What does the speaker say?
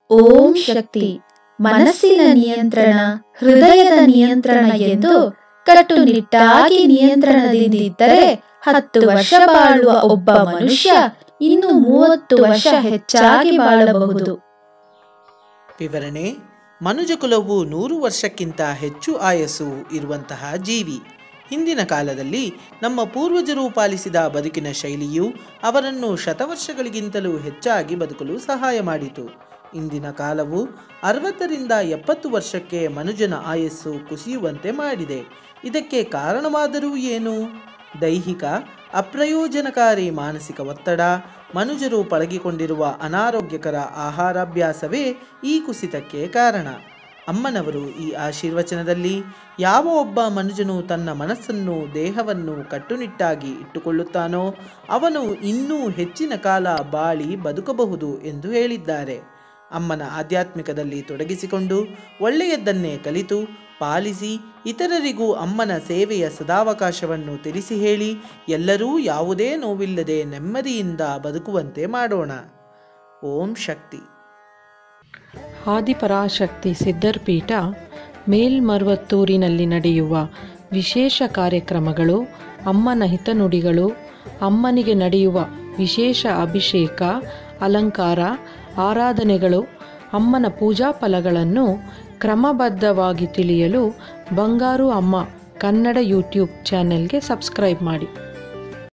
ಓಂ ಶಕ್ತಿ ಮನಸ್ಸಿನ ನಿಯಂತ್ರಣ ಹೃದಯದ ನಿಯಂತ್ರಣ ಎಂದು ಕಟ್ಟುನಿಟ್ಟಾಗಿ ನಿಯಂತ್ರಣದಿಂದಿದ್ದರೆ ಹತ್ತು ವರ್ಷ ಬಾಳುವ ಒಬ್ಬ ಮನುಷ್ಯ ಇನ್ನು ಮೂವತ್ತು ವರ್ಷ ಹೆಚ್ಚಾಗಿ ಬಾಳಬಹುದು ವಿವರಣೆ ಮನುಜಕುಲವು ನೂರು ವರ್ಷಕ್ಕಿಂತ ಹೆಚ್ಚು ಆಯಸ್ಸು ಇರುವಂತಹ ಜೀವಿ ಹಿಂದಿನ ಕಾಲದಲ್ಲಿ ನಮ್ಮ ಪೂರ್ವಜರು ಪಾಲಿಸಿದ ಬದುಕಿನ ಶೈಲಿಯು ಅವರನ್ನು ಶತವರ್ಷಗಳಿಗಿಂತಲೂ ಹೆಚ್ಚಾಗಿ ಬದುಕಲು ಸಹಾಯ ಮಾಡಿತು ಇಂದಿನ ಕಾಲವು ಅರವತ್ತರಿಂದ ಎಪ್ಪತ್ತು ವರ್ಷಕ್ಕೆ ಮನುಜನ ಆಯಸ್ಸು ಕುಸಿಯುವಂತೆ ಮಾಡಿದೆ ಇದಕ್ಕೆ ಕಾರಣವಾದರೂ ಏನು ದೈಹಿಕ ಅಪ್ರಯೋಜನಕಾರಿ ಮಾನಸಿಕ ಒತ್ತಡ ಮನುಜರು ಪಳಗಿಕೊಂಡಿರುವ ಅನಾರೋಗ್ಯಕರ ಆಹಾರಾಭ್ಯಾಸವೇ ಈ ಕುಸಿತಕ್ಕೆ ಕಾರಣ ಅಮ್ಮನವರು ಈ ಆಶೀರ್ವಚನದಲ್ಲಿ ಯಾವ ಒಬ್ಬ ಮನುಜನು ತನ್ನ ಮನಸ್ಸನ್ನು ದೇಹವನ್ನು ಕಟ್ಟುನಿಟ್ಟಾಗಿ ಇಟ್ಟುಕೊಳ್ಳುತ್ತಾನೋ ಅವನು ಇನ್ನೂ ಹೆಚ್ಚಿನ ಕಾಲ ಬಾಳಿ ಬದುಕಬಹುದು ಎಂದು ಹೇಳಿದ್ದಾರೆ ಅಮ್ಮನ ಆಧ್ಯಾತ್ಮಿಕದಲ್ಲಿ ತೊಡಗಿಸಿಕೊಂಡು ಒಳ್ಳೆಯದನ್ನೇ ಕಲಿತು ಪಾಲಿಸಿ ಇತರರಿಗೂ ಅಮ್ಮನ ಸೇವೆಯ ಸದಾವಕಾಶವನ್ನು ತಿಳಿಸಿ ಹೇಳಿ ಎಲ್ಲರೂ ಯಾವುದೇ ನೋವಿಲ್ಲದೆ ನೆಮ್ಮದಿಯಿಂದ ಬದುಕುವಂತೆ ಮಾಡೋಣ ಓಂ ಶಕ್ತಿ ಆದಿಪರಾಶಕ್ತಿ ಸಿದ್ಧರ್ಪೀಠ ಮೇಲ್ಮರುವತ್ತೂರಿನಲ್ಲಿ ನಡೆಯುವ ವಿಶೇಷ ಕಾರ್ಯಕ್ರಮಗಳು ಅಮ್ಮನ ಹಿತನುಡಿಗಳು ಅಮ್ಮನಿಗೆ ನಡೆಯುವ ವಿಶೇಷ ಅಭಿಷೇಕ ಅಲಂಕಾರ ಆರಾಧನೆಗಳು ಅಮ್ಮನ ಪೂಜಾ ಫಲಗಳನ್ನು ಕ್ರಮಬದ್ಧವಾಗಿ ತಿಳಿಯಲು ಬಂಗಾರು ಅಮ್ಮ ಕನ್ನಡ ಯೂಟ್ಯೂಬ್ ಚಾನೆಲ್ಗೆ ಸಬ್ಸ್ಕ್ರೈಬ್ ಮಾಡಿ